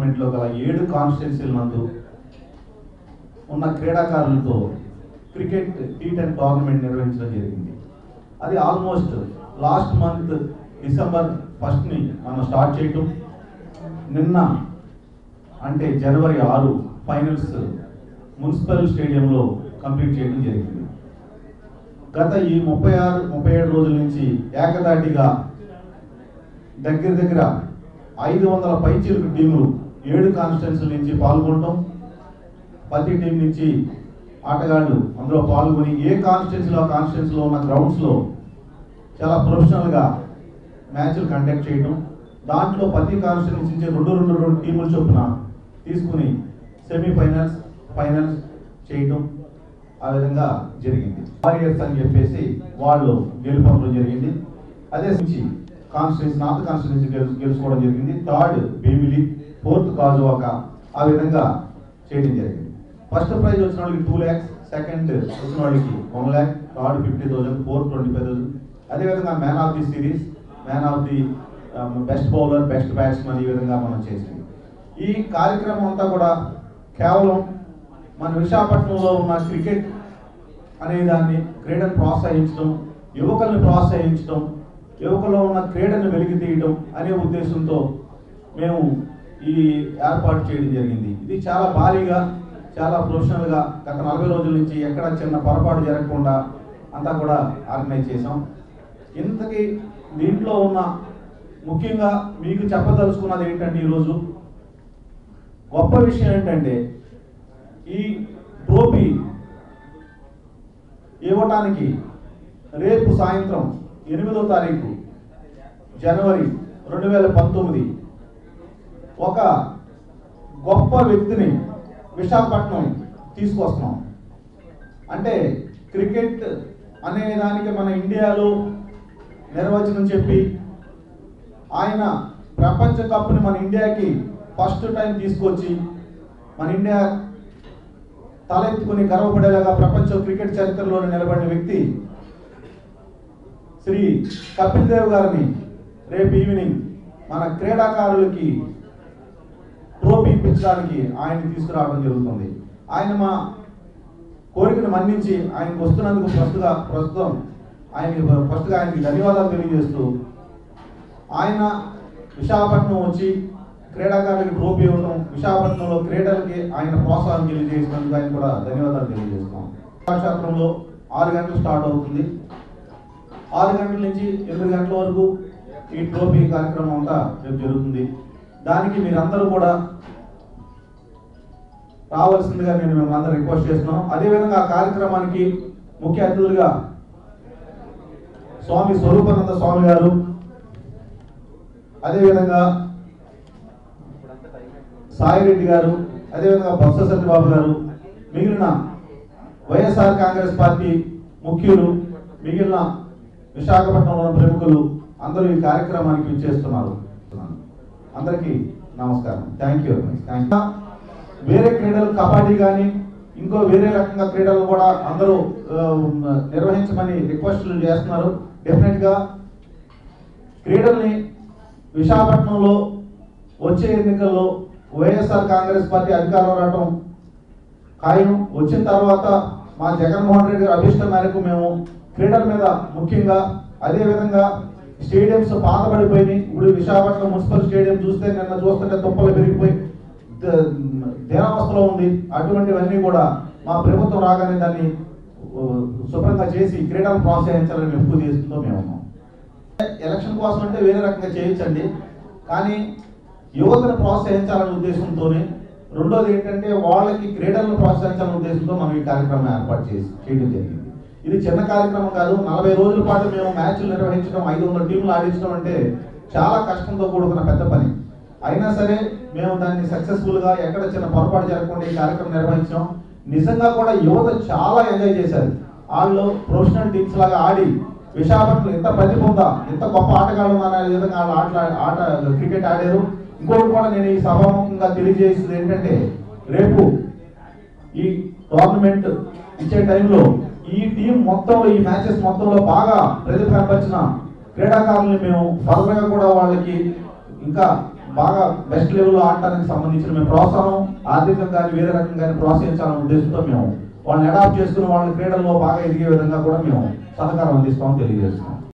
గవర్నమెంట్లో గల ఏడు కాన్స్టిట్యున్సీల నందు ఉన్న క్రీడాకారులతో క్రికెట్ టీ టెన్ టోర్నమెంట్ నిర్వహించడం జరిగింది అది ఆల్మోస్ట్ లాస్ట్ మంత్ డిసెంబర్ ఫస్ట్ని మనం స్టార్ట్ చేయటం నిన్న అంటే జనవరి ఆరు ఫైనల్స్ మున్సిపల్ స్టేడియంలో కంప్లీట్ చేయడం జరిగింది గత ఈ ముప్పై ఆరు ముప్పై ఏడు రోజుల నుంచి ఏకదాటిగా దగ్గర దగ్గర ఐదు వందల పైచీలకు టీములు ఏడు కాన్స్టిట్యున్సీల నుంచి పాల్గొనటం ప్రతి టీం నుంచి ఆటగాళ్ళు అందులో పాల్గొని ఏ కాన్స్టిట్యున్సీలో కాన్స్టిట్యున్సీలో ఉన్న గ్రౌండ్స్లో చాలా ప్రొఫెషనల్గా మ్యాచ్లు కండక్ట్ చేయడం దాంట్లో ప్రతి కాన్స్టిట్యున్సీ నుంచి రెండు రెండు రెండు టీముల చొప్పున తీసుకుని సెమీఫైనల్స్ ఫైనల్స్ చేయటం ఆ విధంగా జరిగింది వారియర్స్ అని చెప్పేసి వాళ్ళు గెలుపొందడం జరిగింది అదే నుంచి కాన్స్టిట్యున్సీ నార్త్ కాన్స్టిట్యున్సీ గెలు గెలుచుకోవడం జరిగింది థర్డ్ భీమిలి ఫోర్త్ కాజువాక ఆ విధంగా చేయడం జరిగింది ఫస్ట్ ప్రైజ్ వచ్చిన వాళ్ళకి టూ ల్యాక్స్ సెకండ్ వచ్చిన వాళ్ళకి one lakh third fifty thousand fourth twenty five thousand అదేవిధంగా man of the series man of the best bowler best batsman ఈ విధంగా మనం చేసింది ఈ కార్యక్రమం అంతా కూడా కేవలం మన విశాఖపట్నంలో ఉన్న క్రికెట్ అనే దాన్ని క్రీడను ప్రోత్సహించడం యువకుల్ని ప్రోత్సహించడం యువకుల్లో ఉన్న క్రీడను వెలికి తీయడం అనే ఉద్దేశంతో మేము ఈ ఏర్పాటు చేయడం జరిగింది ఇది చాలా భారీగా చాలా ప్రొఫెషనల్గా గత నలభై రోజుల నుంచి ఎక్కడ చిన్న పొరపాటు జరగకుండా అంతా కూడా ఆర్గనైజ్ చేసాం ఇంతకీ దీంట్లో ఉన్న ముఖ్యంగా మీకు చెప్పదలుచుకున్నది ఏంటంటే ఈరోజు గొప్ప విషయం ఏంటంటే ఈ ట్రోఫీ ఇవ్వటానికి రేపు సాయంత్రం ఎనిమిదో తారీఖు జనవరి రెండు వేల పంతొమ్మిది ఒక గొప్ప వ్యక్తిని విశాఖపట్నం తీసుకొస్తున్నాం అంటే క్రికెట్ అనే దానికి మన ఇండియాలో నిర్వచనం చెప్పి ఆయన ప్రపంచ కప్ని మన ఇండియాకి ఫస్ట్ టైం తీసుకొచ్చి మన ఇండియా తలెత్తుకుని గర్వపడేలాగా ప్రపంచ క్రికెట్ చరిత్రలో నిలబడిన వ్యక్తి శ్రీ కపిల్ దేవ్ గారిని రేపు ఈవినింగ్ మన క్రీడాకారులకి ట్రోఫీ ఇప్పించడానికి ఆయన తీసుకురావడం జరుగుతుంది ఆయన మా కోరికను మన్నించి ఆయనకు వస్తున్నందుకు ప్రస్తుత ప్రస్తుతం ఆయనకి ఫస్ట్గా ఆయనకి ధన్యవాదాలు తెలియజేస్తూ ఆయన విశాఖపట్నం వచ్చి క్రీడాకారులకి ట్రోఫీ ఇవ్వడం విశాఖపట్నంలో క్రీడలకి ఆయన ప్రోత్సాహం తెలియజేసినందుకు ఆయన కూడా ధన్యవాదాలు తెలియజేస్తాం కళాక్షేత్రంలో ఆరు గంటలు స్టార్ట్ అవుతుంది ఆరు గంటల నుంచి ఎనిమిది గంటల వరకు ఈ ట్రోఫీ కార్యక్రమం అంతా రేపు జరుగుతుంది దానికి మీరందరూ కూడా రావాల్సిందిగా నేను మిమ్మల్ని అందరూ రిక్వెస్ట్ చేస్తున్నాను అదేవిధంగా ఆ కార్యక్రమానికి ముఖ్య అతిథులుగా స్వామి స్వరూపానంద స్వామి గారు అదేవిధంగా సాయిరెడ్డి గారు అదేవిధంగా బొత్స సత్యబాబు గారు మిగిలిన వైఎస్ఆర్ కాంగ్రెస్ పార్టీ ముఖ్యులు మిగిలిన విశాఖపట్నంలో ఉన్న ప్రముఖులు అందరూ ఈ కార్యక్రమానికి విచ్చేస్తున్నారు అందరికీ నమస్కారం థ్యాంక్ యూ థ్యాంక్ వేరే క్రీడలు కబడ్డీ కానీ ఇంకో వేరే రకంగా క్రీడలు కూడా అందరూ ఆ, నిర్వహించమని రిక్వెస్ట్లు చేస్తున్నారు డెఫినెట్గా క్రీడల్ని విశాఖపట్నంలో వచ్చే ఎన్నికల్లో వైఎస్ఆర్ కాంగ్రెస్ పార్టీ అధికారం రావడం ఖాయం వచ్చిన తర్వాత మా జగన్మోహన్ రెడ్డి గారి అభిష్టం మేరకు మేము క్రీడల మీద ముఖ్యంగా అదే విధంగా స్టేడియంస్ పాతబడిపోయినాయి ఇప్పుడు విశాఖపట్నం మున్సిపల్ స్టేడియం చూస్తే నిన్న చూస్తుంటే తుప్పలు పెరిగిపోయి ద- దీనావస్థలో ఉంది అటువంటివన్నీ కూడా మా ప్రభుత్వం రాగానే దాన్ని ఆ, శుభ్రంగా చేసి క్రీడలను ప్రోత్సహించాలని మేము ఎక్కువ చేస్తుందో మేము ఉన్నాం ఎలక్షన్ కోసం అంటే వేరే రకంగా చేయొచ్చండి కానీ యువతను ప్రోత్సహించాలనే ఉద్దేశంతోనే రెండోది ఏంటంటే వాళ్ళకి క్రీడలను ప్రోత్సహించాలనే ఉద్దేశంతో మనం ఈ కార్యక్రమం ఏర్పాటు చేసి చేయడం జరిగింది ఇది చిన్న కార్యక్రమం కాదు నలభై రోజుల పాటు మేము మ్యాచ్లు నిర్వహించడం ఐదు వందల టీంలు ఆడించడం అంటే చాలా కష్టంతో కూడుకున్న పెద్ద పని అయినా సరే మేము దాన్ని సక్సెస్ఫుల్ గా ఎక్కడ చిన్న పొరపాటు జరగకుండా ఈ కార్యక్రమం నిర్వహించాం నిజంగా కూడా యువత చాలా ఎంజాయ్ చేశారు వాళ్ళు ప్రొఫెషనల్ టీమ్స్ లాగా ఆడి విశాఖపట్నం ఎంత ప్రతిభ ఉందా ఎంత గొప్ప ఆటగాళ్ళు ఉన్నారో అనే విధంగా వాళ్ళు ఆట ఆట క్రికెట్ ఆడారు ఇంకోటి కూడా నేను ఈ సభాముఖంగా తెలియజేసేది ఏంటంటే రేపు ఈ టోర్నమెంట్ ఇచ్చే టైంలో ఈ టీం మొత్తంలో ఈ మ్యాచెస్ మొత్తంలో బాగా ప్రతిభ కనపరిచిన క్రీడాకారుల్ని మేము ఫర్దర్గా కూడా వాళ్ళకి ఇంకా బాగా బెస్ట్ లెవెల్లో ఆడటానికి సంబంధించిన మేము ప్రోత్సాహం ఆర్థికంగా కానీ వేరే రకంగా కానీ ప్రోత్సహించాలనే ఉద్దేశంతో మేము వాళ్ళని అడాప్ట్ చేసుకుని వాళ్ళ క్రీడల్లో బాగా ఎదిగే విధంగా కూడా మేము సహకారం అందిస్తామని తెలియజేస్తున్నాం